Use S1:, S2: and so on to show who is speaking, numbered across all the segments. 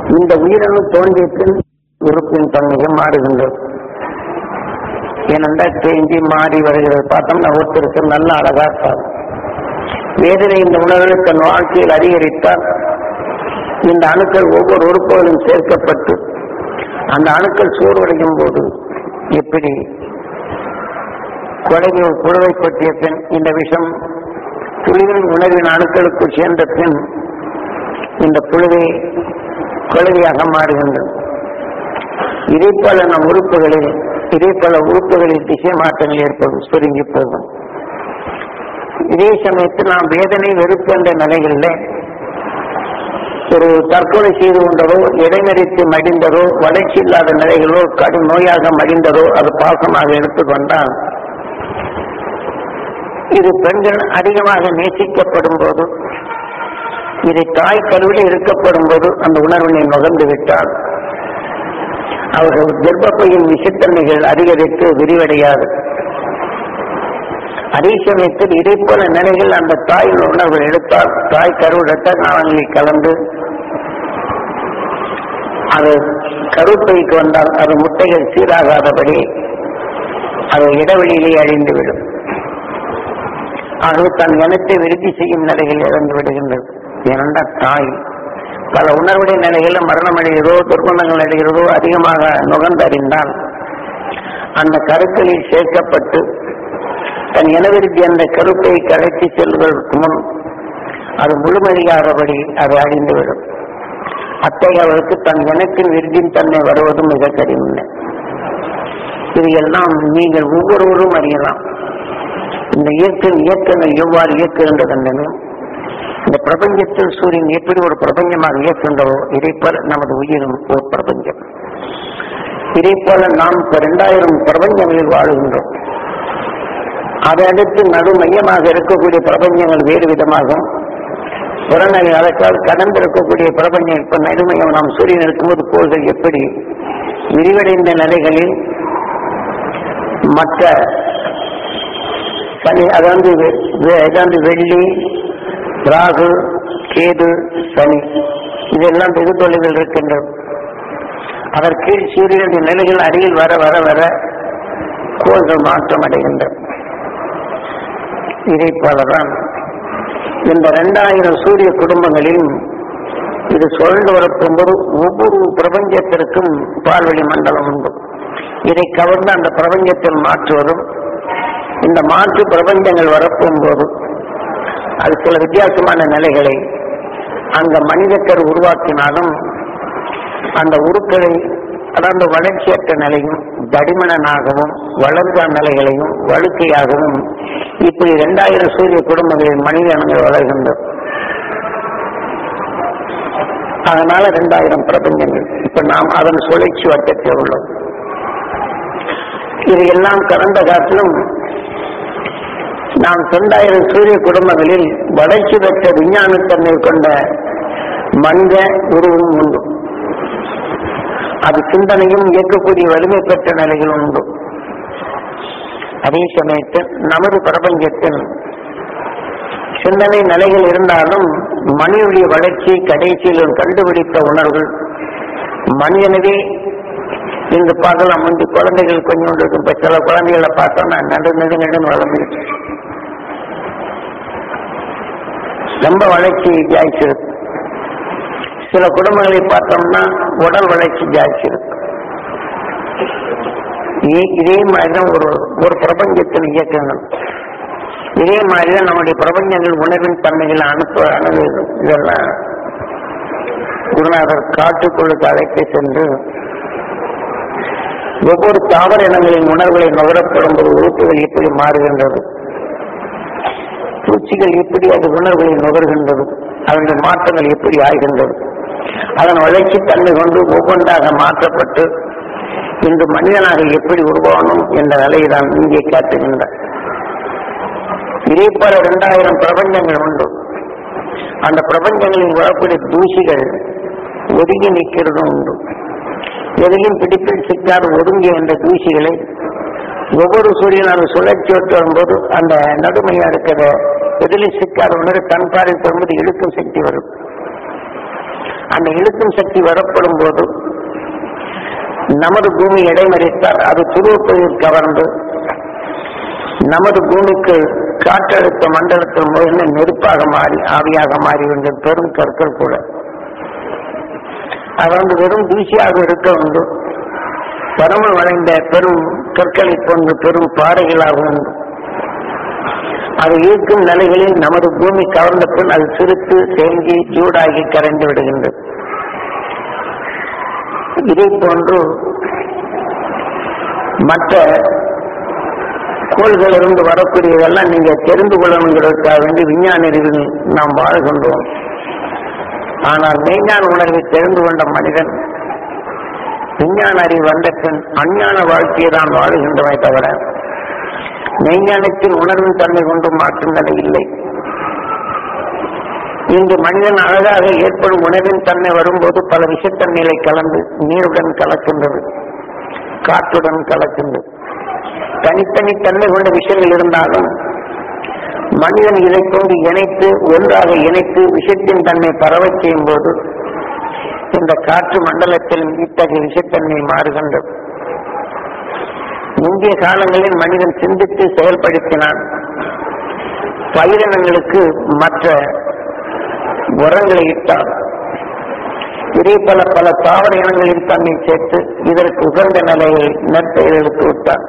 S1: இந்த உயிரணு தோன்றிய பின் உறுப்பின் தன்மையும் மாறுகின்றது ஏனென்றால் தேங்கி மாறி வருகிறது பார்த்தோம்னா ஒருத்தருக்கு நல்ல அழகா இருப்பார் வேதனை இந்த உணர்வை தன் வாழ்க்கையில் அதிகரித்தால் இந்த அணுக்கள் ஒவ்வொரு உறுப்புகளும் சேர்க்கப்பட்டு அந்த அணுக்கள் சோர்வடையும் போது எப்படி கொலைகள் குழுவை பற்றிய பின் இந்த விஷம் புலிகளின் உணர்வின் அணுக்களுக்குள் சேர்ந்த பின் இந்த புழுவை கொலவையாக மாறுகின்றது இதே போல நம் உறுப்புகளில் இதே போல உறுப்புகளில் திசை மாற்றங்கள் ஏற்படும் சுருங்கி போகும் இதே சமயத்தில் நாம் வேதனை வெறுப்பு என்ற நிலைகளில் ஒரு தற்கொலை செய்து கொண்டதோ இடைமறித்து மடிந்ததோ வளர்ச்சி இல்லாத நிலைகளோ கடும் நோயாக மடிந்ததோ அது பாசமாக எடுத்துக்கொண்டால் இது பெண்கள் அதிகமாக நேசிக்கப்படும் போது இதை தாய் கருவில் இருக்கப்படும் போது அந்த உணர்வினை நுகர்ந்து விட்டால் அவர்கள் கர்ப்பப்பையின் விஷத்தன்மைகள் அதிகரித்து விரிவடையாது அதே சமயத்தில் இதை போல நிலைகள் அந்த தாயின் உணர்வு எடுத்தால் தாய் கரு இரத்த நாளங்களில் கலந்து அது கருப்பைக்கு வந்தால் அது முட்டைகள் சீராகாதபடி அது இடைவெளியிலே அழிந்துவிடும் ஆகவே தன் இனத்தை விருத்தி செய்யும் நிலையில் இறந்து விடுகின்றது ஏனென்றால் தாய் பல உணர்வுடைய நிலைகளில் மரணம் அடைகிறதோ துர்குணங்கள் அடைகிறதோ அதிகமாக நுகர்ந்தறிந்தால் அந்த கருக்களில் சேர்க்கப்பட்டு தன் இனவிருத்தி அந்த கருப்பை கடைத்து செல்வதற்கு முன் அது முழுமையாகபடி அது அழிந்துவிடும் அத்தகையவருக்கு தன் இனத்தின் விருதின் தன்மை வருவது மிக கடினம் இது எல்லாம் நீங்கள் ஒவ்வொருவரும் அறியலாம் இந்த இயற்கை இயக்கங்கள் எவ்வாறு இயக்குகின்றது என்றனும் இந்த பிரபஞ்சத்தில் சூரியன் எப்படி ஒரு பிரபஞ்சமாக இயக்குகின்றதோ இதை போல நமது உயிரும் ஒரு பிரபஞ்சம் இதை போல நாம் இப்ப இரண்டாயிரம் பிரபஞ்சங்களில் வாழுகின்றோம் அதை அடுத்து நடு மையமாக இருக்கக்கூடிய பிரபஞ்சங்கள் வேறு விதமாகும் புறநிலை அதற்கால் கடந்து இருக்கக்கூடிய பிரபஞ்சம் இப்ப நடுமையம் நாம் சூரியன் இருக்கும்போது கோள்கள் எப்படி விரிவடைந்த நிலைகளில் மற்ற சனி அதாவது வெ- வெ- அதாவது வெள்ளி ராகு கேது சனி இதெல்லாம் வெகு தொலைவில் இருக்கின்றது அதற்கு சூரியனுடைய நிலைகள் அருகில் வர வர வர கோள்கள் மாற்றம் அடைகின்றன இதை போலதான் இந்த இரண்டாயிரம் சூரிய குடும்பங்களிலும் இது சுழன்று வரப்போகும்போது ஒவ்வொரு பிரபஞ்சத்திற்கும் பால்வெளி மண்டலம் உண்டு இதை கவர்ந்து அந்த பிரபஞ்சத்தில் மாற்றுவதும் இந்த மாற்று பிரபஞ்சங்கள் வரப்போகும்போது அது சில வித்தியாசமான நிலைகளை அந்த மனிதக்கர் உருவாக்கினாலும் அந்த உருக்களை அதாவது வளர்ச்சியற்ற நிலையும் தடிமனனாகவும் வளர்ந்த நிலைகளையும் வழுக்கையாகவும் இப்படி இரண்டாயிரம் சூரிய குடும்பங்களில் மனித இனங்கள் வளர்கின்றது அதனால இரண்டாயிரம் பிரபஞ்சங்கள் இப்ப நாம் அதன் சுழற்சி வட்டத்தில் உள்ளோம் இது எல்லாம் கடந்த காலத்திலும் நாம் இரண்டாயிரம் சூரிய குடும்பங்களில் வளர்ச்சி பெற்ற விஞ்ஞானத்தன்மை கொண்ட மனித உருவம் உண்டு அது சிந்தனையும் இயக்கக்கூடிய வலிமை பெற்ற நிலைகள் உண்டு அதே சமயத்தில் நமது பிரபஞ்சத்தில் சிந்தனை நிலைகள் இருந்தாலும் மனிதனுடைய வளர்ச்சி கடைசியில் கண்டுபிடித்த உணர்வு மனிதனவே இந்த பார்க்கலாம் முந்தி குழந்தைகள் கொஞ்சம் இருக்கும் இப்ப சில குழந்தைகளை பார்த்தோம்னா நடு நடு நடுன்னு வளர்ந்துருச்சு ரொம்ப வளர்ச்சி ஜாஸ்தி இருக்கு சில குடும்பங்களை பார்த்தோம்னா உடல் வளர்ச்சி ஜாஸ்தி இருக்கு இதே- இதே மாதிரிதான் ஒரு ஒரு பிரபஞ்சத்தின் இயக்கங்கள் இதே மாதிரிதான் நம்முடைய பிரபஞ்சங்கள் உணர்வின் தன்மைகள் அனுப்ப அணுகு இதெல்லாம் குருநாதர் காட்டுக்குள்ளுக்கு அழைத்து சென்று ஒவ்வொரு தாவர இனங்களின் உணர்வுகளை நுகரப்படும் போது உறுப்புகள் எப்படி மாறுகின்றது பூச்சிகள் எப்படி அது உணர்வுகளை நுகர்கின்றது அதனுடைய மாற்றங்கள் எப்படி ஆகின்றது அதன் வளர்ச்சி தன்மை கொண்டு ஒவ்வொன்றாக மாற்றப்பட்டு இன்று மனிதனாக எப்படி உருவாகணும் என்ற நிலையை தான் இங்கே காட்டுகின்றார் இதே போல இரண்டாயிரம் பிரபஞ்சங்கள் உண்டு அந்த பிரபஞ்சங்களில் வரக்கூடிய தூசிகள் ஒதுங்கி நிற்கிறதும் உண்டு எதையும் பிடிப்பில் சிக்கார் ஒதுங்கிய அந்த தூசிகளை ஒவ்வொரு சூரியன் அது சுழற்சி விட்டு வரும்போது அந்த நடுமையா இருக்கிற எதிலும் சிக்காத உணர்வு தன் பாறை வரும்போது இழுக்கும் சக்தி வரும் அந்த இழுக்கும் சக்தி வரப்படும் போது நமது பூமி இடைமறித்தால் அது துருவப்பகுதியில் கவர்ந்து நமது பூமிக்கு காற்றழுத்த மண்டலத்தில் முதல்ல நெருப்பாக மாறி ஆவியாக மாறி வந்த பெரும் கற்கள் கூட அது வந்து வெறும் தூசியாக இருக்க உண்டு பரமல் வளைந்த பெரும் கற்களை போன்று பெரும் பாறைகளாக உண்டு அது ஈர்க்கும் நிலைகளில் நமது பூமி கவர்ந்த பின் அது சிரித்து தேங்கி சூடாகி கரைந்து விடுகின்றது இதை போன்று மற்ற கோள்களிலிருந்து வரக்கூடியதெல்லாம் நீங்க தெரிந்து கொள்ளணுங்கிறதுக்காக வேண்டி விஞ்ஞான அறிவில் நாம் வாழ்கின்றோம் ஆனால் மெய்ஞான உணர்வை தெரிந்து கொண்ட மனிதன் விஞ்ஞான அறிவு வந்த பின் அஞ்ஞான வாழ்க்கையை தான் வாழுகின்றமை தவிர மெய்ஞானத்தின் உணர்வின் தன்மை கொண்டு மாற்றும் நிலை இல்லை இன்று மனிதன் அழகாக ஏற்படும் உணர்வின் தன்மை வரும்போது பல விஷத்தன்மைகளை கலந்து நீருடன் கலக்கின்றது காற்றுடன் கலக்கின்றது தனித்தனி தன்மை கொண்ட விஷயங்கள் இருந்தாலும் மனிதன் இதை கொண்டு இணைத்து ஒன்றாக இணைத்து விஷத்தின் தன்மை பரவச் செய்யும் போது இந்த காற்று மண்டலத்தில் இத்தகைய விஷத்தன்மை மாறுகின்றது முந்தைய காலங்களில் மனிதன் சிந்தித்து செயல்படுத்தினான் பயிரினங்களுக்கு மற்ற உரங்களை இட்டான் இதே பல பல தாவர இனங்களின் தன்னை சேர்த்து இதற்கு உகந்த நிலையை நற்பெயர் எடுத்து விட்டான்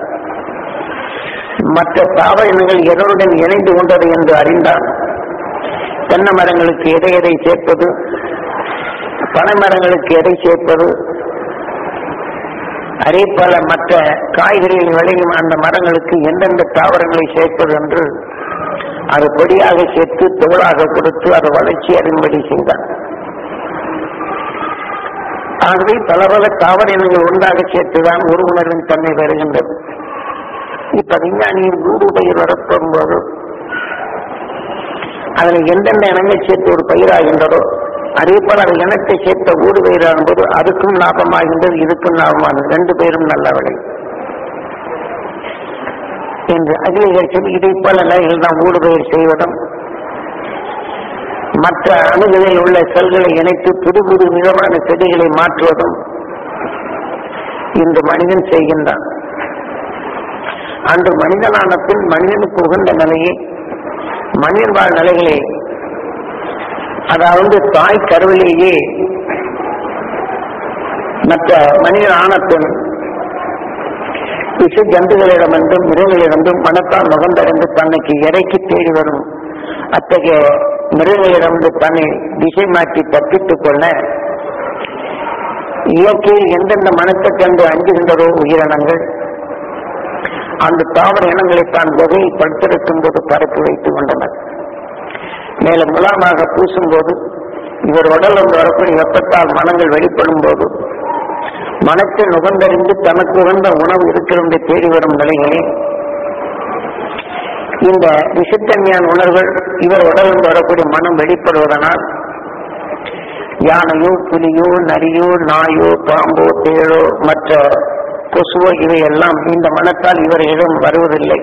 S1: மற்ற தாவர இனங்கள் எதனுடன் இணைந்து கொண்டது என்று அறிந்தான் தென்னை மரங்களுக்கு எதை எதை சேர்ப்பது பனை மரங்களுக்கு எதை சேர்ப்பது அதே போல மற்ற காய்கறிகள் விளையும் அந்த மரங்களுக்கு எந்தெந்த தாவரங்களை சேர்ப்பது என்று அது பொடியாக சேர்த்து தோளாக கொடுத்து அதை வளர்ச்சி அறியும்படி செய்தான் ஆகவே பல பல தாவர இனங்கள் ஒன்றாக சேர்த்துதான் ஒரு உணர்வின் தன்மை வருகின்றது இப்ப விஞ்ஞானியின் கூடு பயிர் வரப்படும் போது அதில் எந்தெந்த இனங்கள் சேர்த்து ஒரு பயிராகின்றதோ அதே போல அது இனத்தை சேர்த்த ஊடு பயிராகும் போது அதுக்கும் லாபமாகின்றது இதுக்கும் லாபமானது ரெண்டு பேரும் நல்ல விலை என்று அகிலேஷன் இதை போல நிலையில் நாம் ஊடு பயிர் செய்வதும் மற்ற அணுகுகளில் உள்ள செல்களை இணைத்து புது புது விதமான செடிகளை மாற்றுவதும் இன்று மனிதன் செய்கின்றான் அன்று மனிதனான பின் மனிதனுக்கு உகந்த நிலையை மனிதன் வாழ் நிலைகளை அதாவது தாய் கருவிலேயே மற்ற மனிதன் ஆன பின் விஷ ஜந்துகளிடமிருந்தும் மிருகங்களிடமிருந்தும் மனத்தால் நுகர்ந்தடைந்து தன்னைக்கு இறைக்கு தேடி வரும் அத்தகைய மிருகங்களிடமிருந்து தன்னை திசை மாற்றி தப்பித்துக் கொள்ள இயற்கையில் எந்தெந்த மனத்தை கண்டு அஞ்சுகின்றதோ உயிரினங்கள் அந்த தாவர இனங்களை தான் வகையை படுத்திருக்கும் போது பரப்பி வைத்துக் கொண்டனர் மேலும் முலாமாக பூசும் போது இவர் உடல் வந்து வரக்கூடிய வெப்பத்தால் மனங்கள் வெளிப்படும் போது மனத்தை நுகர்ந்தறிந்து தனக்கு உகந்த உணவு இருக்கிறது தேடி வரும் நிலைகளில் இந்த விஷத்தன்மையான உணர்வுகள் இவர் உடலில் வரக்கூடிய மனம் வெளிப்படுவதனால் யானையோ புலியோ நரியோ நாயோ பாம்போ தேளோ மற்ற கொசுவோ இவையெல்லாம் இந்த மனத்தால் இவர்களிடம் வருவதில்லை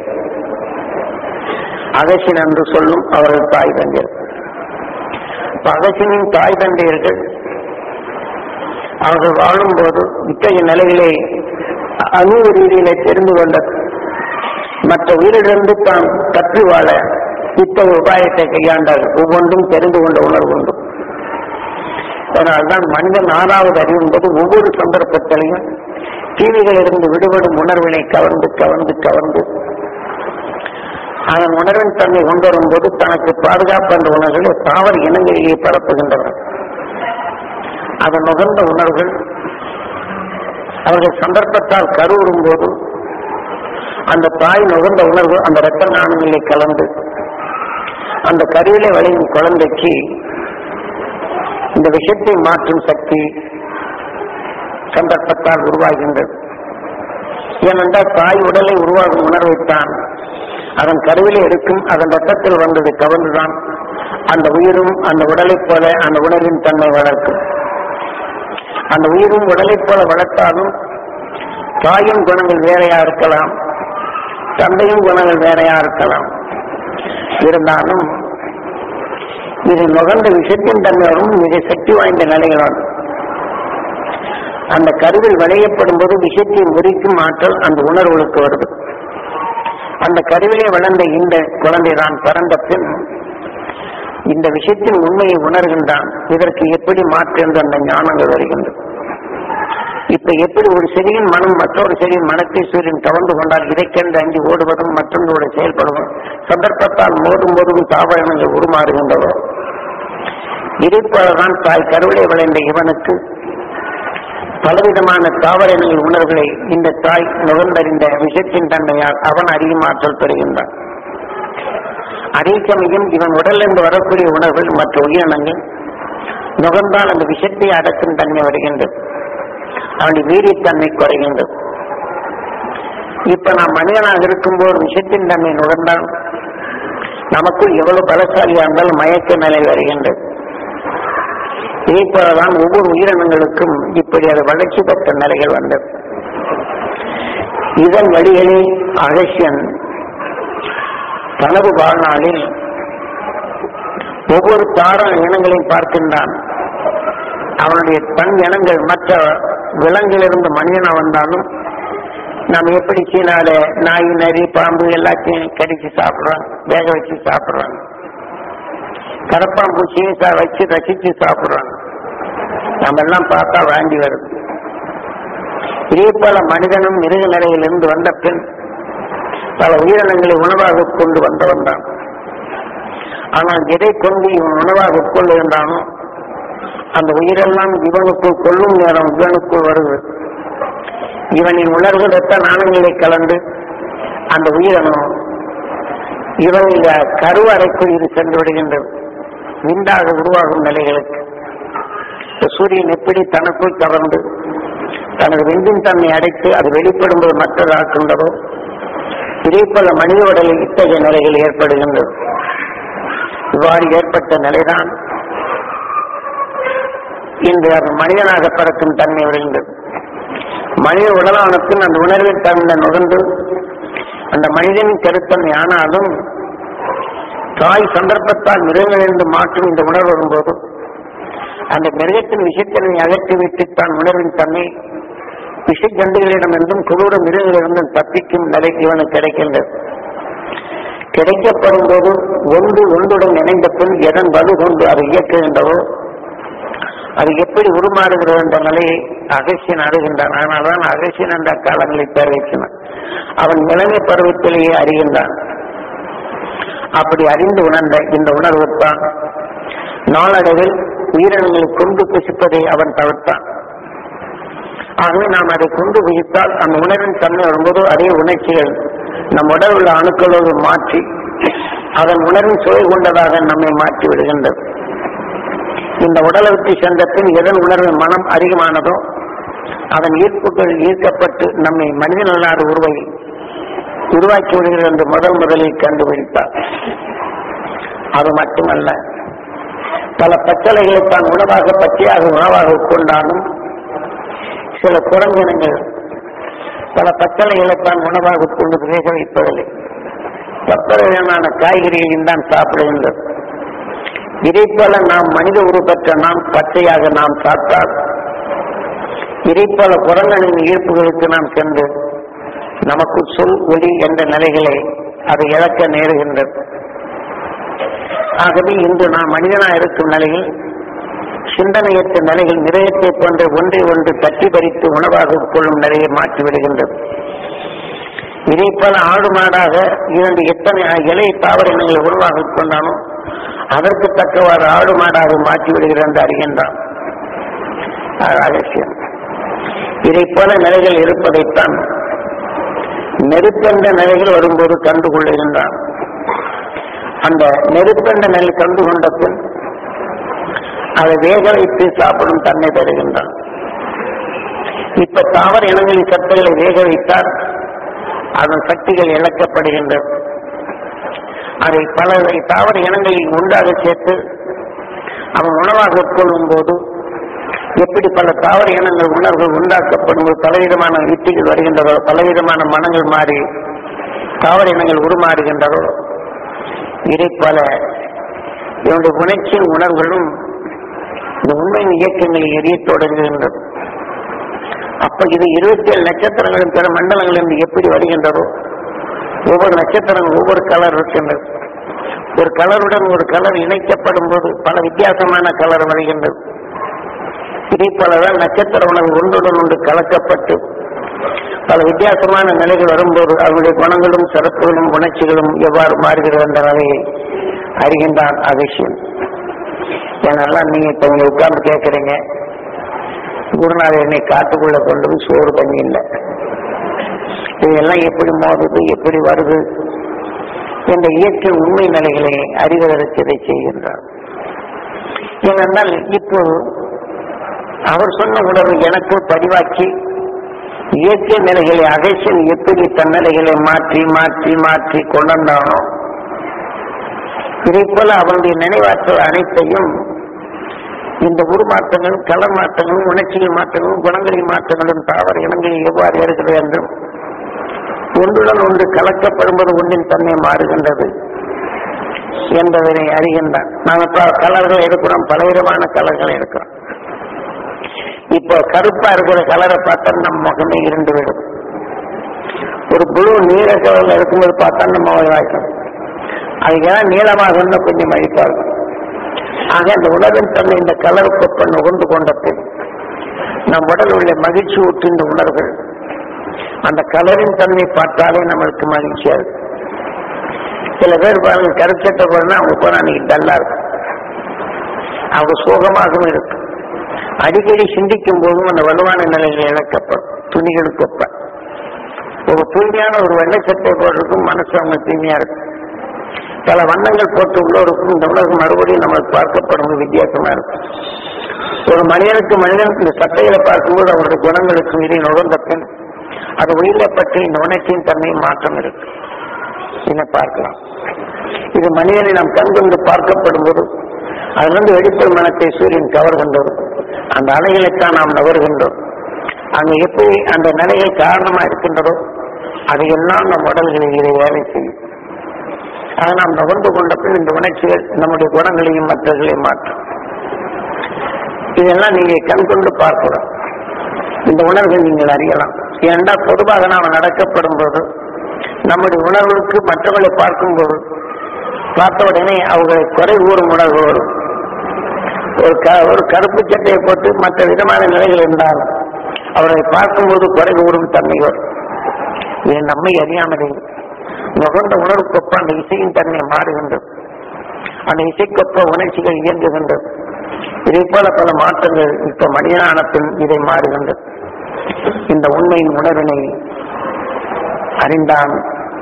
S1: அகசின் என்று சொல்லும் அவர்கள் தாய் தந்தையர் அகசினின் தாய் தந்தையர்கள் அவர்கள் வாழும்போது இத்தகைய நிலையிலே அணு ரீதியிலே தெரிந்து கொண்ட மற்ற உயிரிலிருந்து தான் தப்பி வாழ இத்தகைய உபாயத்தை கையாண்டால் ஒவ்வொன்றும் தெரிந்து கொண்ட உணர்வு உண்டு அதனால்தான் மனிதன் ஆறாவது அறியும் போது ஒவ்வொரு சந்தர்ப்பத்திலையும் தீவிகளிலிருந்து விடுபடும் உணர்வினை கவர்ந்து கவர்ந்து கவர்ந்து அதன் உணர்வின் தன்மை கொண்டு வரும்போது தனக்கு பாதுகாப்பு என்ற உணர்வுகளை தாவர இனங்களிலேயே பரப்புகின்றனர் அதன் நுகர்ந்த உணர்வுகள் அவர்கள் சந்தர்ப்பத்தால் கருவுறும் போது அந்த தாய் நுகர்ந்த உணர்வு அந்த இரத்த நாணங்களிலே கலந்து அந்த கருவிலே விளையும் குழந்தைக்கு இந்த விஷயத்தை மாற்றும் சக்தி சந்தர்ப்பத்தால் உருவாகின்றது ஏனென்றால் தாய் உடலை உருவாகும் உணர்வைத்தான் அதன் கருவிலே இருக்கும் அதன் ரத்தத்தில் வந்தது கவர்ந்துதான் அந்த உயிரும் அந்த உடலைப் போல அந்த உணர்வின் தன்மை வளர்க்கும் அந்த உயிரும் உடலைப் போல வளர்த்தாலும் தாயும் குணங்கள் வேறையா இருக்கலாம் தந்தையும் குணங்கள் வேறையா இருக்கலாம் இருந்தாலும் இது நுகர்ந்த விஷத்தின் தன்மையோடும் மிக சக்தி வாய்ந்த நிலைகளோடு அந்த கருவில் விளையப்படும் போது விஷத்தை முறிக்கும் ஆற்றல் அந்த உணர்வுகளுக்கு வருது அந்த கருவிலே வளர்ந்த இந்த குழந்தைதான் பிறந்த பின் இந்த விஷயத்தின் உண்மையை உணர்கின்றான் இதற்கு எப்படி மாற்று என்று அந்த ஞானங்கள் வருகின்றது இப்ப எப்படி ஒரு செடியின் மனம் மற்றொரு செடியின் மனத்தை சூரியன் கவர்ந்து கொண்டால் இதைக்கென்று அஞ்சு ஓடுவதும் மற்றொன்றோடு செயல்படுவதும் சந்தர்ப்பத்தால் மோதும் போதும் தாவரங்கள் உருமாறுகின்றதோ இதைப்போலதான் தாய் கருவிலே விளைந்த இவனுக்கு பலவிதமான தாவரங்கள் உணர்வுகளை இந்த தாய் நுகர்ந்தறிந்த விஷத்தின் தன்மையால் அவன் அறியுமாற்றல் பெறுகின்றான் அதே சமயம் இவன் உடலிருந்து வரக்கூடிய உணர்வுகள் மற்ற உயிரினங்கள் நுகர்ந்தால் அந்த விஷத்தை அடக்கும் தன்மை வருகின்றது அவனுடைய வீரியத்தன்மை குறைகின்றது இப்ப நாம் மனிதனாக இருக்கும்போது விஷத்தின் தன்மை நுகர்ந்தால் நமக்குள் எவ்வளவு பலசாலியா இருந்தாலும் மயக்க நிலை வருகின்றது இதே போலதான் ஒவ்வொரு உயிரினங்களுக்கும் இப்படி அது வளர்ச்சி பெற்ற நிலைகள் வந்தது இதன் வழிகளில் அகசியன் தனது வாழ்நாளில் ஒவ்வொரு தார இனங்களையும் பார்க்கின்றான் அவனுடைய தன் இனங்கள் மற்ற விலங்கிலிருந்து மனிதனா வந்தாலும் நாம் எப்படி சீனால நாய் நரி பாம்பு எல்லாத்தையும் கடிச்சு சாப்பிடுறோம் வேக வச்சு சாப்பிடுறோம் கரப்பாம்பூச்சியும் சா- வச்சு ரசிச்சு சாப்பிடுறோம் நம்ம எல்லாம் பார்த்தா வாங்கி வருது இதே போல மனிதனும் மிருக நிலையிலிருந்து வந்த பின் பல உயிரினங்களை உணவாக கொண்டு வந்தவன் தான் ஆனால் எதை கொண்டு இவன் உணவாக உட்கொள்ளுகின்றானோ அந்த உயிரெல்லாம் இவனுக்குள் கொள்ளும் நேரம் இவனுக்குள் வருது இவனின் உணர்வு ரத்த நாணங்களை கலந்து அந்த உயிரினம் இவன் இந்த கருவறைக்குள் இது சென்று விடுகின்றது விந்தாக உருவாகும் நிலைகளுக்கு இந்த சூரியன் எப்படி தனக்குள் கவர்ந்து தனது விந்தின் தன்மை அடைத்து அது வெளிப்படும்போது மற்றதாக்குண்டதோ இதே போல மனித உடலில் இத்தகைய நிலைகள் ஏற்படுகின்றது இவ்வாறு ஏற்பட்ட நிலைதான் இன்று அது மனிதனாக பிறக்கும் தன்மை வருகின்றது மனித உடலானத்தின் அந்த உணர்வில் தகுந்த நுகர்ந்து அந்த மனிதனின் கருத்தன்மை ஆனாலும் தாய் சந்தர்ப்பத்தால் மிருகங்களிலிருந்து மாற்றும் இந்த உணர்வு வரும்போது அந்த மிருகத்தின் விஷயத்தினை அகற்றிவிட்டு தான் உணர்வின் தன்மை விஷ ஜந்துகளிடமிருந்தும் கொடூர மிருகங்களிலிருந்தும் தப்பிக்கும் நிலை இவனுக்கு கிடைக்கின்றது கிடைக்கப்படும் போது ஒன்று ஒன்றுடன் இணைந்த பின் எதன் வலு கொண்டு அதை இயக்குகின்றவோ அது எப்படி உருமாறுகிறது என்ற நிலையை அகசியன் அறிகின்றான் அதனால்தான் அகசியன் என்ற காலங்களை தெரிவிக்கிறான் அவன் இளமை பருவத்திலேயே அறிகின்றான் அப்படி அறிந்து உணர்ந்த இந்த உணர்வு தான் நாளடைவில் உயிரினங்களை கொண்டு புசிப்பதை அவன் தவிர்த்தான் ஆகவே நாம் அதை கொண்டு புசித்தால் அந்த உணர்வின் தன்மை வரும்போது அதே உணர்ச்சிகள் நம் உடல் உள்ள அணுக்களோடு மாற்றி அதன் உணர்வின் சுவை கொண்டதாக நம்மை மாற்றி விடுகின்றது இந்த உடலை விட்டு சென்ற பின் எதன் உணர்வு மனம் அதிகமானதோ அதன் ஈர்ப்புகள் ஈர்க்கப்பட்டு நம்மை மனிதனல்லாத உருவை உருவாக்கி விடுகிறது என்று முதல் முதலில் கண்டுபிடித்தார் அது மட்டுமல்ல பல பச்சளைகளை தான் உணவாக பச்சையாக உணவாக உட்கொண்டாலும் சில குரங்கினங்கள் பல பச்சளைகளை தான் உணவாக உட்கொண்டு வேக வைப்பதில்லை பற்பலவிதமான காய்கறிகளையும் தான் சாப்பிடுகின்றது இதைப் போல நாம் மனித உருப்பற்ற நாம் பச்சையாக நாம் சாப்பிட்டால் இதைப் போல குரங்களின் ஈர்ப்புகளுக்கு நாம் சென்று நமக்கு சொல் ஒளி என்ற நிலைகளை அது இழக்க நேருகின்றது ஆகவே இன்று நாம் மனிதனா இருக்கும் நிலையில் சிந்தனையற்ற நிலையில் மிருகத்தை போன்ற ஒன்றை ஒன்று தட்டி பறித்து உணவாக உட்கொள்ளும் நிலையை மாற்றி விடுகின்றது இதே போல ஆடு மாடாக இரண்டு எத்தனை இலை தாவர இனங்களை உருவாக கொண்டானோ அதற்கு தக்கவாறு ஆடு மாடாக மாற்றி விடுகிறது என்று அறிகின்றான் அது அவசியம் இதை போல நிலைகள் இருப்பதைத்தான் நெருப்பென்ற நிலைகள் வரும்போது கண்டு கொள்ளுகின்றான் அந்த நெருப்பென்ற நிலை கண்டு கொண்ட பின் அதை வேக வைத்து சாப்பிடும் தன்மை பெறுகின்றான் இப்ப தாவர இனங்களின் சத்துக்களை வேக வைத்தால் அதன் சக்திகள் இழக்கப்படுகின்றது அதை பல தாவர இனங்களில் உண்டாக சேர்த்து அவன் உணவாக உட்கொள்ளும் போது எப்படி பல தாவர இனங்கள் உணர்வுகள் உண்டாக்கப்படும் போது பலவிதமான யுத்திகள் வருகின்றதோ பலவிதமான மனங்கள் மாறி தாவர இனங்கள் உருமாறுகின்றதோ இதை பல என்னுடைய உணர்ச்சியின் உணர்வுகளும் இந்த உண்மையின் இயக்கங்களில் எரியத் தொடங்குகின்றது அப்ப இது இருபத்தி ஏழு நட்சத்திரங்களும் பிற மண்டலங்களிலிருந்து எப்படி வருகின்றதோ ஒவ்வொரு நட்சத்திரங்கள் ஒவ்வொரு கலர் இருக்கின்றது ஒரு கலருடன் ஒரு கலர் இணைக்கப்படும் போது பல வித்தியாசமான கலர் வருகின்றது இதே போலதான் நட்சத்திர உணவு ஒன்றுடன் ஒன்று கலக்கப்பட்டு பல வித்தியாசமான நிலைகள் வரும்போது அவருடைய குணங்களும் சிறப்புகளும் உணர்ச்சிகளும் எவ்வாறு மாறுகிறது என்ற நிலையை அறிகின்றான் அகசியம் ஏனெல்லாம் நீங்க இப்ப இங்க உட்கார்ந்து கேட்கறீங்க குருநாதர் என்னை காட்டுக்குள்ள கொண்டு போய் சோறு பண்ணி இல்லை இதெல்லாம் எப்படி மோதுது எப்படி வருது என்ற இயற்கை உண்மை நிலைகளை அறிவதற்கு இதை செய்கின்றார் ஏனென்றால் இப்போ அவர் சொன்ன உணர்வு எனக்கு பதிவாக்கி இயற்கை நிலைகளை அகேசன் எப்படி தன்னிலைகளை மாற்றி மாற்றி மாற்றி கொண்டானோ இதே போல அவனுடைய நினைவாற்றல் அனைத்தையும் இந்த உருமாற்றங்களும் கலர் மாற்றங்களும் உணர்ச்சிகள் மாற்றங்களும் குணங்களின் மாற்றங்களும் தாவர இனங்களில் எவ்வாறு இருக்கிறது என்றும் ஒன்றுடன் ஒன்று கலக்கப்படும்போது ஒன்றின் தன்மை மாறுகின்றது என்பதனை அறிகின்றான் நாங்க இப்ப கலர்கள் எடுக்கிறோம் பலவிதமான கலர்கள் எடுக்கிறோம் இப்போ கருப்பா இருக்கிற கலரை பார்த்தா நம்ம முகமே இரண்டு விடும் ஒரு புழு நீல கலர்ல இருக்கும்போது பார்த்தா நம்ம வாய்க்கும் அதுக்கெல்லாம் நீளமாக இருந்தா கொஞ்சம் மழிப்பா இருக்கும் ஆக அந்த உணர்வின் தன்மை இந்த கலர் கொப்ப நுகர்ந்து கொண்ட பின் நம் உடல் உள்ள மகிழ்ச்சி ஊட்டுகின்ற உணர்வுகள் அந்த கலரின் தன்மை பார்த்தாலே நம்மளுக்கு மகிழ்ச்சியா இருக்கு சில பேர் பாருங்க கருச்சட்டை போறனா அவங்க போனா அன்னைக்கு டல்லா இருக்கும் அவங்க சோகமாகவும் இருக்கும் அடிக்கடி சிந்திக்கும் போதும் அந்த வலுவான நிலைகள் இழக்கப்படும் துணிகளுக்கு ஒப்ப ஒரு தூய்மையான ஒரு வெள்ளை சட்டை போடுறதுக்கும் மனசு அவங்க தூய்மையா இருக்கும் பல வண்ணங்கள் போட்டு உள்ளோருக்கும் இந்த உலகம் மறுபடியும் நம்மளுக்கு பார்க்கப்படும் வித்தியாசமா இருக்கும் ஒரு மனிதனுக்கு மனிதன் இந்த சட்டைகளை பார்க்கும்போது அவருடைய குணங்களுக்கும் இதை நுழைந்த பின் அது உயிரை பற்றி இந்த உணர்ச்சியின் தன்மை மாற்றம் இருக்கு இதை பார்க்கலாம் இது மனிதனை நாம் கண்கொண்டு பார்க்கப்படும் போது அதிலிருந்து வெளிப்படும் மனத்தை சூரியன் கவர்கின்றது அந்த அலைகளைத்தான் நாம் நகர்கின்றோம் அங்க எப்படி அந்த நிலைகள் காரணமா இருக்கின்றதோ அதையெல்லாம் நம் உடல்களில் இதை வேலை செய்யும் அதை நாம் நுகர்ந்து கொண்ட பின் இந்த உணர்ச்சிகள் நம்முடைய குணங்களையும் மற்றவர்களையும் மாற்றும் இதெல்லாம் நீங்க கண் கொண்டு பார்க்கலாம் இந்த உணர்வுகள் நீங்கள் அறியலாம் ஏனென்றால் பொதுவாக நாம் நடக்கப்படும் போது நம்முடைய உணர்வுக்கு மற்றவர்களை பார்க்கும்போது பார்த்த உடனே அவர்களை குறை கூறும் உணர்வு வரும் ஒரு க ஒரு கருப்பு சட்டையை போட்டு மற்ற விதமான நிலைகள் இருந்தாலும் அவரை பார்க்கும்போது குறை கூறும் தன்மை வரும் இது நம்மை அறியாமலே நுகர்ந்த உணர்வுக்கொப்ப அந்த இசையின் தன்மை மாறுகின்றது அந்த இசைக்கொப்ப உணர்ச்சிகள் இயங்குகின்றது இதே போல பல மாற்றங்கள் இப்ப மனிதனான பின் இதை மாறுகின்றது இந்த உண்மையின் உணர்வினை அறிந்தான்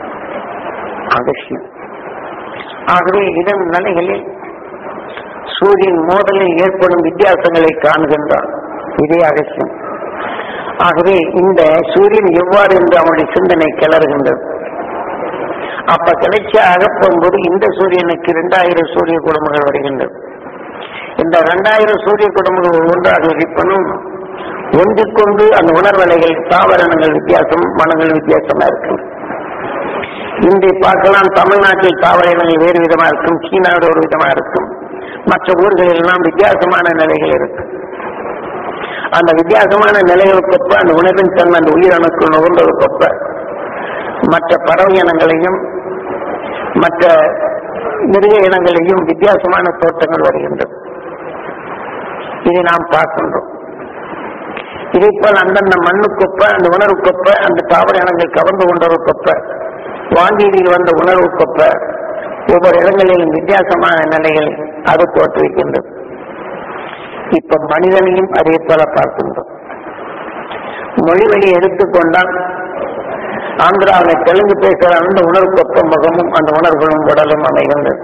S1: அகசியம் ஆகவே இதன் நிலைகளில் சூரியன் மோதலில் ஏற்படும் வித்தியாசங்களை காணுகின்றான் இதே அகசியம் ஆகவே இந்த சூரியன் எவ்வாறு என்று அவனுடைய சிந்தனை கிளறுகின்றது அப்ப கிளர்ச்சி அகப்படும்போது இந்த சூரியனுக்கு இரண்டாயிரம் சூரிய குடும்பங்கள் வருகின்றது இந்த இரண்டாயிரம் சூரிய குடும்பங்கள் ஒவ்வொன்றாக இருப்பனும் ஒன்றுக்கொண்டு அந்த உணர்வலைகள் தாவரணங்கள் வித்தியாசம் மனங்கள் வித்தியாசமா இருக்கும் இன்றை பார்க்கலாம் தமிழ்நாட்டில் தாவர இனங்கள் வேறு விதமா இருக்கும் சீனாவில் ஒரு விதமா இருக்கும் மற்ற ஊர்களில் எல்லாம் வித்தியாசமான நிலைகள் இருக்கும் அந்த வித்தியாசமான நிலைகளுக்கொப்ப அந்த உணர்வின் தன்மை அந்த உயிரணுக்கள் நுகர்ந்ததுக்கொப்ப மற்ற பறவை இனங்களையும் மற்ற மிருக இனங்களையும் வித்தியாசமான தோட்டங்கள் வருகின்றது இதை நாம் பார்க்கின்றோம் இதே போல் அந்தந்த மண்ணுக்கொப்ப அந்த உணர்வுக்கொப்ப அந்த தாவர இனங்கள் கவர்ந்து கொண்டவருக்கொப்ப வாங்கியில் வந்த உணர்வுக்கொப்ப ஒவ்வொரு இடங்களிலும் வித்தியாசமான நிலைகள் அது தோற்றுவிக்கின்றது இப்ப மனிதனையும் அதே போல பார்க்கின்றோம் மொழி வழி எடுத்துக்கொண்டால் ஆந்திராவில் தெலுங்கு பேசுகிற அந்த உணர்வுக்கொப்ப முகமும் அந்த உணர்வுகளும் உடலும் அமைகின்றது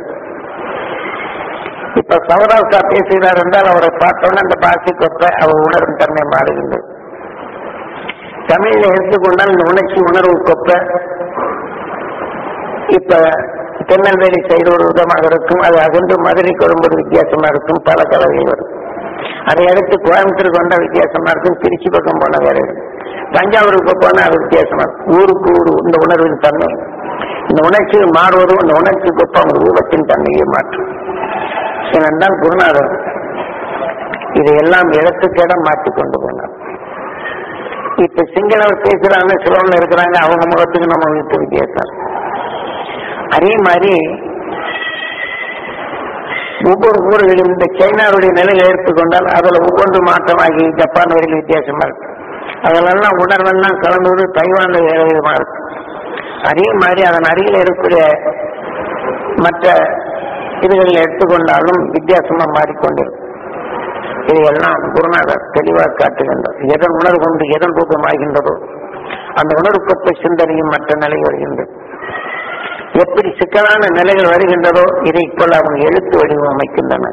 S1: இப்ப சௌராஷ்டிரா பேசுகிறார் என்றால் அவரை பார்த்தோன்னே அந்த பாசிக்கொப்ப அவர் உணரும் தன்மை மாறுகின்றது தமிழில் எடுத்துக்கொண்டால் இந்த உணர்ச்சி உணர்வுக்கொப்ப இப்ப திருநெல்வேலி சைடு ஒரு விதமாக இருக்கும் அது அகன்று மதுரைக்கு வரும்போது வித்தியாசமா இருக்கும் பல கலவைகள் வரும் அதை அடுத்து கோயம்புத்தூருக்கு வந்தா வித்தியாசமா இருக்கும் திருச்சி பக்கம் போனா வேற இருக்கும் தஞ்சாவூருக்கு போனா அது வித்தியாசமா இருக்கும் ஊருக்கு ஊரு இந்த உணர்வின் தன்மை இந்த உணர்ச்சியில் மாறுவதும் இந்த உணர்ச்சிக்கு ஒப்ப அவங்க ரூபத்தின் தன்மையை மாற்றும் ஏனென்றால் குருநாதர் இதையெல்லாம் இடத்துக்கிடம் மாற்றி கொண்டு போனார் இப்ப சிங்களவர் பேசுறாங்க சிலவங்க இருக்கிறாங்க அவங்க முகத்துக்கு நம்ம வீட்டு வித்தியாசம் அதே மாதிரி ஒவ்வொரு ஊர்களிலும் இந்த சைனாவுடைய நிலையை எடுத்துக்கொண்டால் அதுல ஒவ்வொன்று மாற்றமாகி ஜப்பான் வரையில் வித்தியாசமா இருக்கு அதெல்லாம் உணர்வெல்லாம் கலந்து தைவான்ல வேறு விதமா இருக்கு அதே மாதிரி அதன் அருகில் இருக்கக்கூடிய மற்ற இதுகளில் எடுத்துக்கொண்டாலும் வித்தியாசமா மாறிக்கொண்டிருக்கும் இதையெல்லாம் குருநாதர் தெளிவாக காட்டுகின்றார் எதன் உணர்வு கொண்டு எதன் ரூபமாகின்றதோ அந்த உணர்வுக்கொத்த சிந்தனையும் மற்ற நிலை வருகின்றது எப்படி சிக்கலான நிலைகள் வருகின்றதோ இதை போல அவங்க எழுத்து வடிவம் அமைக்கின்றன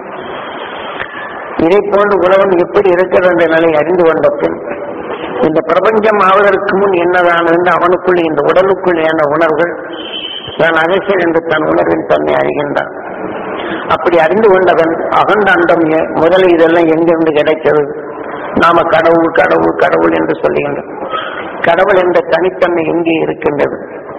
S1: இதை போன்று உலகம் எப்படி இருக்கிறது என்ற நிலை அறிந்து கொண்ட பின் இந்த பிரபஞ்சம் ஆவதற்கு முன் என்னதான் என்று அவனுக்குள் இந்த உடலுக்குள் என்ற உணர்வுகள் நான் அகசன் என்று தன் உணர்வின் தன்னை அறிகின்றான் அப்படி அறிந்து கொண்டவன் அகண்ட அண்டம் எ- முதலில் இதெல்லாம் எங்கிருந்து கிடைத்தது நாம கடவுள் கடவுள் கடவுள் என்று சொல்லுகின்றோம் கடவுள் என்ற தனித்தன்மை எங்கே இருக்கின்றது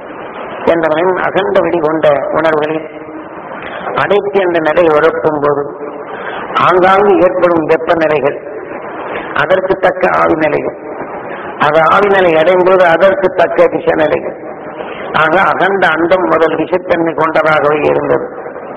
S1: என்றவன் அகண்ட வெளி கொண்ட உணர்வுகளில் அனைத்து என்ற நிலை உழப்பும் போது ஆங்காங்கு ஏற்படும் வெப்பநிலைகள் அதற்கு தக்க ஆவி நிலைகள் அது ஆவி நிலை அடையும் போது அதற்கு தக்க விஷ நிலைகள் ஆக அகண்ட அண்டம் முதல் விஷத்தன்மை கொண்டதாகவே இருந்தது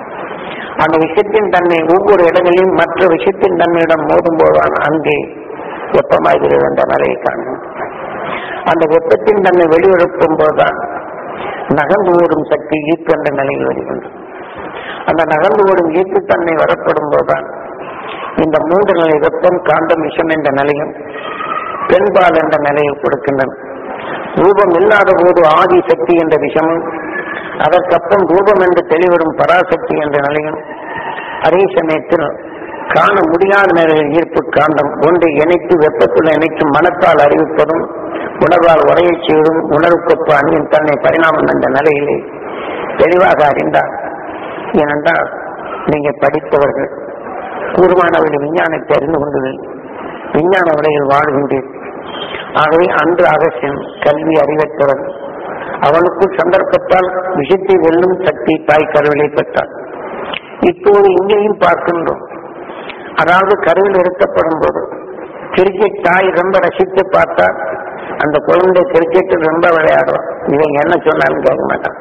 S1: அந்த விஷத்தின் தன்மை ஒவ்வொரு இடங்களிலும் மற்ற விஷத்தின் தன்மையிடம் மோதும் போதுதான் அங்கே வெப்பமாகிறது என்ற நிலையை காணும் அந்த வெப்பத்தின் தன்மை வெளியெழுப்பும் போதுதான் நகர்ந்து ஓடும் சக்தி ஈர்ப்பு என்ற நிலையில் வருகின்றது அந்த நகர்ந்து ஓடும் ஈர்ப்புத்தன்மை வரப்படும் போதுதான் இந்த மூன்று நிலை வெப்பம் காந்தம் விஷம் என்ற நிலையும் பெண்பால் என்ற நிலையை கொடுக்கின்றன ரூபம் இல்லாத போது ஆதி சக்தி என்ற விஷமும் அதற்கப்புறம் ரூபம் என்று தெளிவரும் பராசக்தி என்ற நிலையும் அதே சமயத்தில் காண முடியாத நிலையில் ஈர்ப்பு காந்தம் ஒன்றை இணைத்து வெப்பத்துடன் இணைக்கும் மனத்தால் அறிவிப்பதும் உணர்வால் உரையச் செய்வதும் உணர்வுக்கொப்பு அணியின் தன்னை பரிணாமம் என்ற நிலையிலே தெளிவாக அறிந்தார் ஏனென்றால் நீங்க படித்தவர்கள் கூர்மானவர்கள் விஞ்ஞானத்தை அறிந்து கொண்டதில் விஞ்ஞான உலகில் வாழ்கின்றீர் ஆகவே அன்று அகசியன் கல்வி அறிவற்றவன் அவனுக்குள் சந்தர்ப்பத்தால் விஷத்தை வெல்லும் சக்தி தாய் கருவிலை பெற்றான் இப்போது இங்கேயும் பார்க்கின்றோம் அதாவது கருவில் இருக்கப்படும் போது கிரிக்கெட் தாய் ரொம்ப ரசித்து பார்த்தா அந்த குழந்தை கிரிக்கெட்டில் ரொம்ப விளையாடும் இவங்க என்ன சொன்னாலும் கேட்க மாட்டான்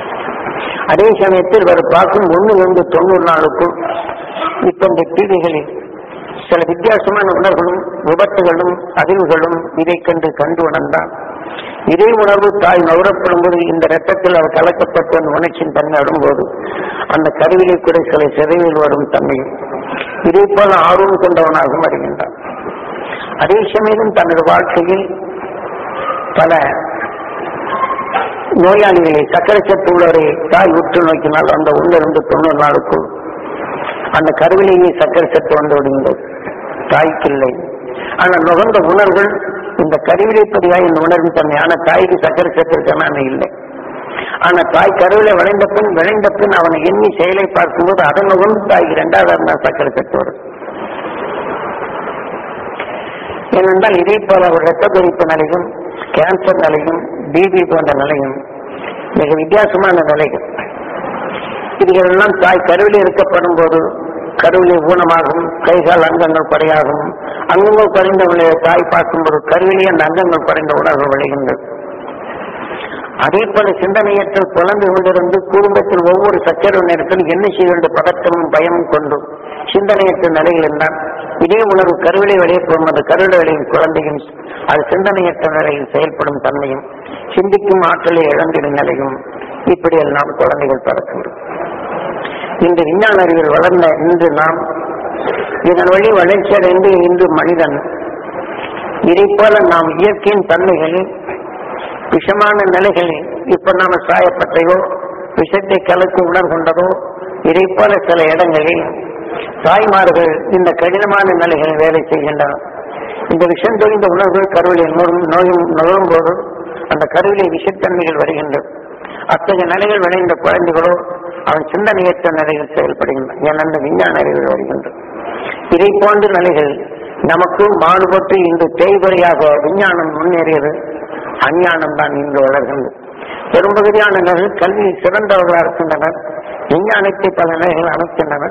S1: அதே சமயத்தில் இவர் பார்க்கும் ஒன்றிலிருந்து தொண்ணூறு நாளுக்குள் இப்ப இந்த டிவிகளில் சில வித்தியாசமான உணர்வுகளும் விபத்துகளும் அதிர்வுகளும் இதை கண்டு கண்டு உணர்ந்தான் இதே உணர்வு தாய் நுகரப்படும் போது இந்த ரத்தத்தில் அது கலக்கப்பட்ட அந்த உணர்ச்சியின் தன்மை வரும்போது அந்த கருவிலை கூட சில சிதைவில் வரும் தன்மையும் இதே போல ஆர்வம் கொண்டவனாகவும் வருகின்றான் அதே சமயம் தனது வாழ்க்கையில் பல நோயாளிகளை சக்கரை சத்து உள்ளவரை தாய் உற்று நோக்கினால் அந்த உள்ளிருந்து தொண்ணூறு நாளுக்குள் அந்த கருவிலேயே சக்கரை சத்து வந்து விடுகின்றது தாய்க்கு இல்லை ஆனால் நுகர்ந்த உணர்வுகள் இந்த கருவிலை பதிவாக இந்த உணர்வின் தன்மை ஆனால் தாய்க்கு சக்கரை சத்து இருக்கான இல்லை ஆனா தாய் கருவில விளைந்த பின் விளைந்த பின் அவனை எண்ணி செயலை பார்க்கும்போது அதன் நுகர்ந்து தாய்க்கு இரண்டாவது இருந்தால் சக்கரை சத்து வரும் ஏனென்றால் இதே போல ஒரு இரத்த கொதிப்பு நிலையும் கேன்சர் நிலையும் பிபி போன்ற நிலையும் மிக வித்தியாசமான நிலைகள் இதுகளெல்லாம் தாய் கருவிலே இருக்கப்படும் போது கருவிலே ஊனமாகும் கைகால் அங்கங்கள் குறையாகும் அங்கங்கள் குறைந்த தாய் பார்க்கும்போது கருவிலே அந்த அங்கங்கள் குறைந்த உணர்வு விளைகின்றது அதே போல சிந்தனையற்றல் குழந்தை கொண்டிருந்து குடும்பத்தில் ஒவ்வொரு சச்சரவு நேரத்தில் என்ன செய்ய வேண்டும் பதட்டமும் பயமும் கொண்டு சிந்தனையற்ற நிலையில் இருந்தால் இதே உணர்வு கருவிலை வெளியேற்றும் அந்த கருவிலை வெளியின் குழந்தையும் அது சிந்தனையற்ற நிலையில் செயல்படும் தன்மையும் சிந்திக்கும் ஆற்றலை இழந்திடும் நிலையும் இப்படி எல்லாம் குழந்தைகள் பறக்கின்றோம் இன்று விஞ்ஞான அறிவியல் வளர்ந்த இன்று நாம் இதன் வழி வளர்ச்சியடைந்து இன்று மனிதன் இதை போல நாம் இயற்கையின் தன்மைகளில் விஷமான நிலைகளில் இப்ப நாம சாயப்பட்டையோ விஷத்தை கலக்கு உணர் கொண்டதோ இதை போல சில இடங்களில் தாய்மார்கள் இந்த கடினமான நிலைகளில் வேலை செய்கின்றனர் இந்த விஷம் தொழிந்த உணர்வுகள் கருவிலை நோயும் நுழையும் போது அந்த கருவிலை விஷத்தன்மைகள் வருகின்றது அத்தகைய நிலைகள் விளைந்த குழந்தைகளோ அவன் சிந்தனையற்ற நிலையில் செயல்படுகின்றன என அந்த விஞ்ஞான அறிவில் வருகின்றது இதை போன்ற நிலைகள் நமக்கு மாறுபட்டு இன்று தேய்வரையாக விஞ்ஞானம் முன்னேறியது அஞ்ஞானம் தான் இன்று வளர்கின்றது பெரும்பகுதியான நிலைகள் கல்வியில் சிறந்தவர்களாக இருக்கின்றனர் விஞ்ஞானத்தை பல நிலைகள் அமைக்கின்றனர்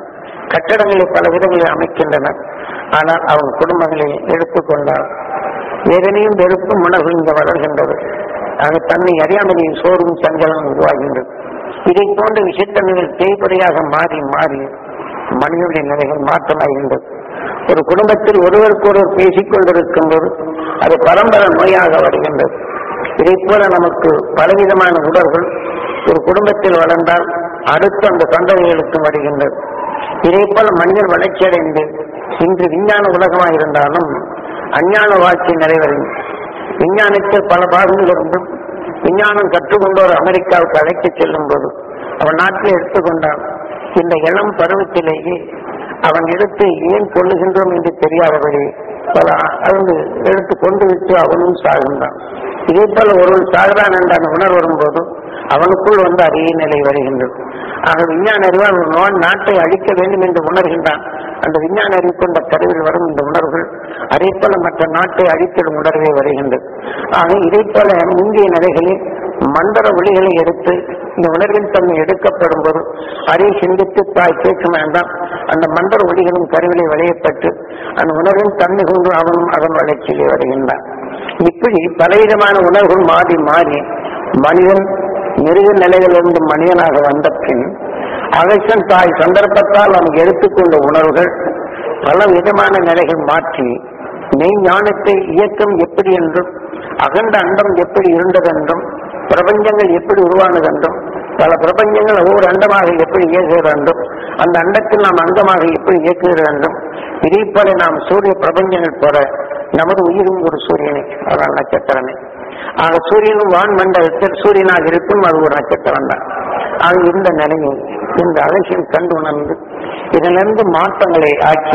S1: கட்டடங்களை பல விதங்களில் அமைக்கின்றனர் ஆனால் அவங்க குடும்பங்களை எடுத்துக்கொண்டால் எதனையும் வெறுப்பும் உணர்வு இங்கு வளர்கின்றது ஆக தன்னை அறியாமலேயே சோர்வும் சஞ்சலம் உருவாகின்றது இதை போன்ற விஷயத்தன்மைகள் தேய்படியாக மாறி மாறி மனிதனுடைய நிலைகள் மாற்றமாகின்றது ஒரு குடும்பத்தில் ஒருவருக்கொருவர் பேசிக் கொண்டிருக்கும் போது அது பரம்பரை நோயாக வருகின்றது இதை போல நமக்கு பலவிதமான உடல்கள் ஒரு குடும்பத்தில் வளர்ந்தால் அடுத்து அந்த சந்ததிகளுக்கும் வருகின்றது இதே போல மனிதன் வளர்ச்சியடைந்து இன்று விஞ்ஞான உலகமாக இருந்தாலும் அஞ்ஞான வாழ்க்கை நிறைவடையும் விஞ்ஞானத்தில் பல பாகங்கள் இருந்தும் விஞ்ஞானம் கற்றுக்கொண்டோர் அமெரிக்காவுக்கு அழைத்துச் செல்லும் போது அவன் நாட்டில் எடுத்துக்கொண்டான் இந்த இளம் பருவத்திலேயே அவன் எடுத்து ஏன் கொள்ளுகின்றோம் என்று தெரியாதபடி பல அருந்து எடுத்து கொண்டு விட்டு அவனும் சாகின்றான் இதே போல ஒருவன் சாகிறான் என்ற அந்த உணர்வு வரும்போது அவனுக்குள் வந்து அதே நிலை வருகின்றது ஆக விஞ்ஞான அறிவால் ஒரு நோய் நாட்டை அழிக்க வேண்டும் என்று உணர்கின்றான் அந்த விஞ்ஞான அறிவு கொண்ட கருவில் வரும் இந்த உணர்வுகள் அதே போல மற்ற நாட்டை அழித்திடும் உணர்வே வருகின்றது ஆக இதை போல முந்தைய நிலைகளில் மந்திர ஒளிகளை எடுத்து இந்த உணர்வின் தன்மை எடுக்கப்படும் போது அதை சிந்தித்து தாய் கேட்கும் வேண்டாம் அந்த மந்திர ஒளிகளும் கருவிலை விளையப்பட்டு அந்த உணர்வின் தன்மை கொண்டு அவனும் அதன் வளர்ச்சியிலே வருகின்றான் இப்படி பலவிதமான உணர்வுகள் மாறி மாறி மனிதன் மிருக நிலையிலிருந்து மனிதனாக வந்த பின் அகசன் தாய் சந்தர்ப்பத்தால் அவன் எடுத்துக்கொண்ட உணர்வுகள் பல விதமான நிலைகள் மாற்றி மெய் ஞானத்தை இயக்கம் எப்படி என்றும் அகண்ட அண்டம் எப்படி இருந்ததென்றும் பிரபஞ்சங்கள் எப்படி உருவானதென்றும் பல பிரபஞ்சங்கள் ஒவ்வொரு அண்டமாக எப்படி இயக்குகிறது என்றும் அந்த அண்டத்தில் நாம் அங்கமாக எப்படி இயக்குகிறது என்றும் இதே போல நாம் சூரிய பிரபஞ்சங்கள் போல நமது உயிரும் ஒரு சூரியனை அதான் நட்சத்திரமே ஆக சூரியனும் வான் மண்டலத்தில் சூரியனாக இருக்கும் அது ஒரு நட்சத்திரம் தான் ஆக இந்த நிலையை இந்த அழகில் கண்டு உணர்ந்து இதிலிருந்து மாற்றங்களை ஆக்கி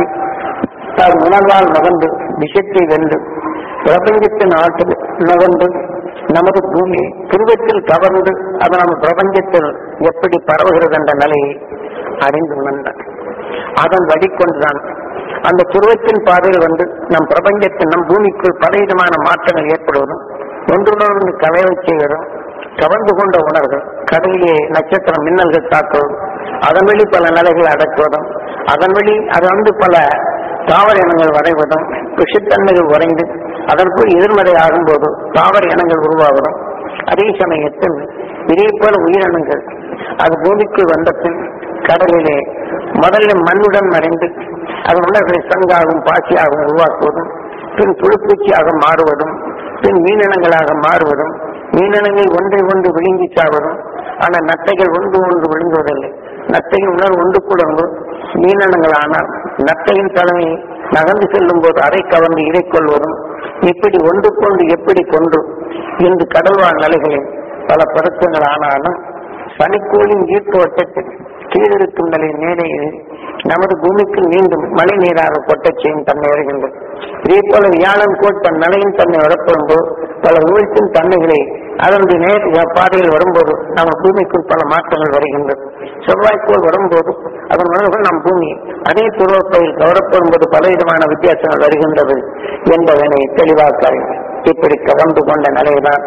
S1: தன் உணர்வால் நகர்ந்து விஷயத்தை வென்று பிரபஞ்சத்தின் ஆற்றில் நகர்ந்து நமது பூமி துருவத்தில் கவர்ந்து அது நம்ம பிரபஞ்சத்தில் எப்படி பரவுகிறது என்ற நிலையை அறிந்து உணர்ந்தான் அதன் வழிகொண்டுதான் அந்த துருவத்தின் பாதையில் வந்து நம் பிரபஞ்சத்தில் நம் பூமிக்குள் பலவிதமான மாற்றங்கள் ஏற்படுவதும் ஒன்றுடன் கலைவை செய்வதும் கவர்ந்து கொண்ட உணர்வு கடலிலே நட்சத்திரம் மின்னல்கள் தாக்குவதும் அதன் வழி பல நிலைகளை அடக்குவதும் அதன் வழி அது வந்து பல தாவர இனங்கள் வரைவதும் விஷத்தன்மைகள் உறைந்து அதற்குள் எதிர்மறை ஆகும்போது தாவர இனங்கள் உருவாவதும் அதே சமயத்தில் இதே போல உயிரினங்கள் அது பூமிக்குள் வந்த பின் கடலிலே முதல்ல மண்ணுடன் மறைந்து அதன் உணர்களை சங்காகவும் பாசியாகவும் உருவாக்குவதும் பின் புழுப்பூச்சியாக மாறுவதும் பின் மீனினங்களாக மாறுவதும் மீனினங்கள் ஒன்றை ஒன்று விழுங்கி சாவதும் ஆனால் நத்தைகள் ஒன்று ஒன்று விழுங்குவதில்லை நத்தையின் உணர்வு ஒன்று கூடந்து மீனினங்களானால் நத்தையின் தலைமை நகர்ந்து செல்லும் போது அதை கவர்ந்து இதை கொள்வதும் இப்படி ஒன்று கொண்டு எப்படி கொண்டு இன்று கடல்வாழ் நிலைகளில் பல பருத்தங்கள் ஆனாலும் பனிக்கோளின் ஈர்ப்பு வட்டத்தில் கீழிருக்கும் நிலை மேலே ஏறி நமது பூமிக்கு மீண்டும் மழை நீராக கொட்டச் செய்யும் தன்மை வருகின்றது இதே போல வியாழன் கோட் தன் நிலையின் தன்மை வரப்படும்போது பல ஊழ்ச்சின் தன்மைகளை அதனுடைய நேர் பாதையில் வரும்போது நம்ம பூமிக்குள் பல மாற்றங்கள் வருகின்றது செவ்வாய்க்கோள் வரும்போது அதன் உணர்வுகள் நம் பூமி அதே துருவப்பையில் கவரப்படும் போது பலவிதமான வித்தியாசங்கள் வருகின்றது என்பதனை தெளிவாக்க இப்படி கவர்ந்து கொண்ட நிலைதான்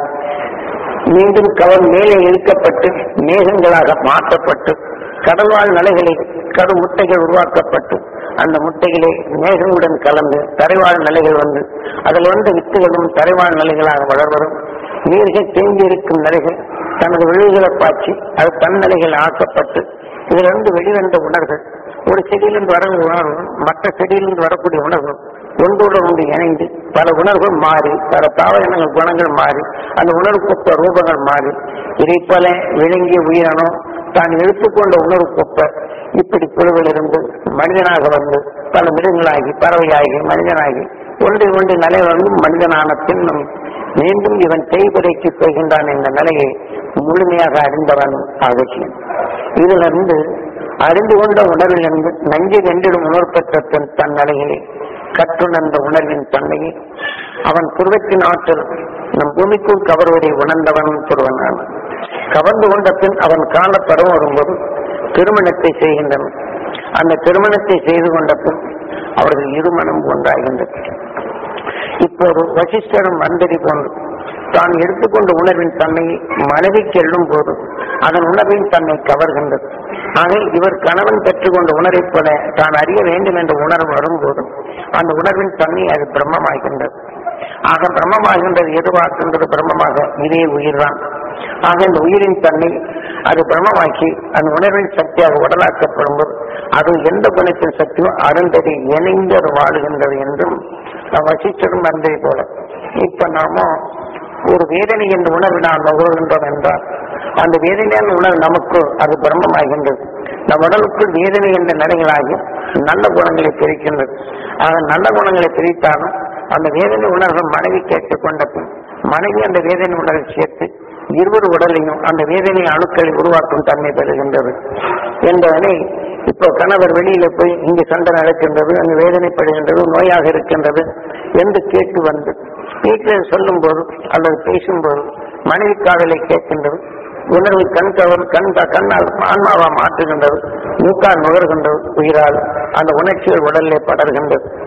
S1: மீண்டும் கவர் மேலே இழுக்கப்பட்டு மேகங்களாக மாற்றப்பட்டு கடல்வாழ் நிலைகளில் கடு முட்டைகள் உருவாக்கப்பட்டு அந்த முட்டைகளே மேகங்களுடன் கலந்து தரைவாழ் நிலைகள் வந்து அதில் வந்து வித்துகளும் தரைவாழ் நிலைகளாக வளர்வதும் நீர்கள் தேங்கியிருக்கும் நிலைகள் தனது விழுகளை பாய்ச்சி அது தன் நிலைகள் ஆக்கப்பட்டு இதிலிருந்து வெளிவந்த உணர்வுகள் ஒரு செடியிலிருந்து வர உணர்வு மற்ற செடியிலிருந்து வரக்கூடிய உணர்வு ஒன்றோடு ஒன்று இணைந்து பல உணர்வுகள் மாறி பல தாவரங்கள் குணங்கள் மாறி அந்த உணர்வுக்கொப்ப ரூபங்கள் மாறி இதை போல விளங்கிய உயிரினம் தான் எடுத்துக்கொண்ட உணர்வுக்கொப்ப இப்படி புழுவிலிருந்து மனிதனாக வந்து பல மிருகங்களாகி பறவையாகி மனிதனாகி ஒன்றை ஒன்று நிலை வந்து மனிதனான பின்னும் மீண்டும் இவன் தேய்புரைக்கு போகின்றான் என்ற நிலையை முழுமையாக அறிந்தவன் அவசியம் இதிலிருந்து அறிந்து கொண்ட உணர்விலிருந்து நஞ்சை வென்றிடும் உணர்ப்பற்ற தன் தன் நிலையிலே கற்றுணர்ந்த உணர்வின் தன்மையை அவன் புருவத்தின் ஆற்றல் நம் பூமிக்குள் கவர்வதை உணர்ந்தவன் புருவனான் கவர்ந்து கொண்ட பின் அவன் காலப்படம் வரும்போது திருமணத்தை செய்கின்றனர் அந்த திருமணத்தை செய்து கொண்ட பின் அவர்கள் இருமணம் ஒன்றாகின்றது இப்போது வசிஷ்டரும் மந்தரி போன்று தான் எடுத்துக்கொண்ட உணர்வின் தன்மையை மனைவி செல்லும் போது அதன் உணர்வின் தன்மை கவர்கின்றது ஆக இவர் கணவன் பெற்றுக்கொண்ட உணர்வைப் போல தான் அறிய வேண்டும் என்ற உணர்வு வரும்போது அந்த உணர்வின் தன்மை அது பிரம்மமாகின்றது ஆக பிரம்மமாகின்றது எதுவாகின்றது பிரம்மமாக இதே உயிர்தான் ஆக இந்த உயிரின் தன்மை அது பிரம்மமாக்கி அந்த உணர்வின் சக்தியாக உடலாக்கப்படும் போது அது எந்த குணத்தின் சக்தியோ அருந்ததி இணைந்து அது வாழுகின்றது என்றும் வசிச்சதும் வந்ததை போல இப்ப நாம ஒரு வேதனை என்ற உணர்வு நாம் நுகர்கின்றோம் என்றால் அந்த வேதனையான உணர்வு நமக்கு அது பிரம்மமாகின்றது நம் உடலுக்குள் வேதனை என்ற நிலைகளாகி நல்ல குணங்களை பிரிக்கின்றது ஆக நல்ல குணங்களை பிரித்தாலும் அந்த வேதனை உணர்வு மனைவி கேட்டுக்கொண்ட பின் மனைவி அந்த வேதனை உணர்வை சேர்த்து இருவர் உடலையும் அந்த வேதனை அணுக்களை உருவாக்கும் தன்மை பெறுகின்றது என்பதனை இப்போ கணவர் வெளியில போய் இங்கு சண்டை நடக்கின்றது அங்கு வேதனைப்படுகின்றது நோயாக இருக்கின்றது என்று கேட்டு வந்து வீட்டில் சொல்லும் போது அல்லது பேசும்போது மனைவி காதலை கேட்கின்றது உணர்வு கண் கவர் கண் கண்ணால் ஆன்மாவா மாற்றுகின்றது மூக்கால் நுகர்கின்றது உயிரால் அந்த உணர்ச்சிகள் உடலிலே படர்கின்றது